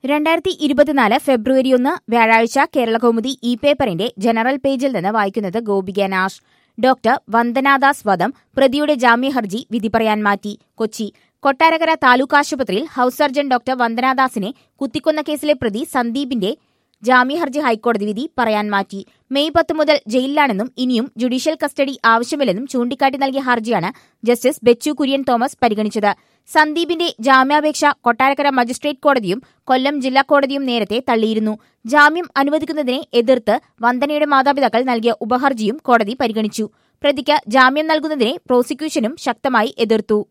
രണ്ടായിരത്തി ഇരുപത്തിനാല് ഫെബ്രുവരി ഒന്ന് വ്യാഴാഴ്ച കേരളകൗമുദി ഇ പേപ്പറിന്റെ ജനറൽ പേജിൽ നിന്ന് വായിക്കുന്നത് ഗോപിക നാഷ് ഡോക്ടർ വന്ദനാദാസ് വധം പ്രതിയുടെ ജാമ്യഹർജി വിധി പറയാൻ മാറ്റി കൊച്ചി കൊട്ടാരക്കര താലൂക്ക് ആശുപത്രിയിൽ ഹൌസ് സർജൻ ഡോക്ടർ വന്ദനാദാസിനെ കുത്തിക്കൊന്ന കേസിലെ പ്രതി സന്ദീപിന്റെ ജാമ്യഹർജി ഹൈക്കോടതി വിധി പറയാൻ മാറ്റി മെയ് പത്ത് മുതൽ ജയിലിലാണെന്നും ഇനിയും ജുഡീഷ്യൽ കസ്റ്റഡി ആവശ്യമില്ലെന്നും ചൂണ്ടിക്കാട്ടി നൽകിയ ഹർജിയാണ് ജസ്റ്റിസ് ബെച്ചു കുര്യൻ തോമസ് പരിഗണിച്ചത് സന്ദീപിന്റെ ജാമ്യാപേക്ഷ കൊട്ടാരക്കര മജിസ്ട്രേറ്റ് കോടതിയും കൊല്ലം ജില്ലാ കോടതിയും നേരത്തെ തള്ളിയിരുന്നു ജാമ്യം അനുവദിക്കുന്നതിനെ എതിർത്ത് വന്ദനയുടെ മാതാപിതാക്കൾ നൽകിയ ഉപഹർജിയും കോടതി പരിഗണിച്ചു പ്രതിക്ക് ജാമ്യം നൽകുന്നതിനെ പ്രോസിക്യൂഷനും ശക്തമായി എതിർത്തു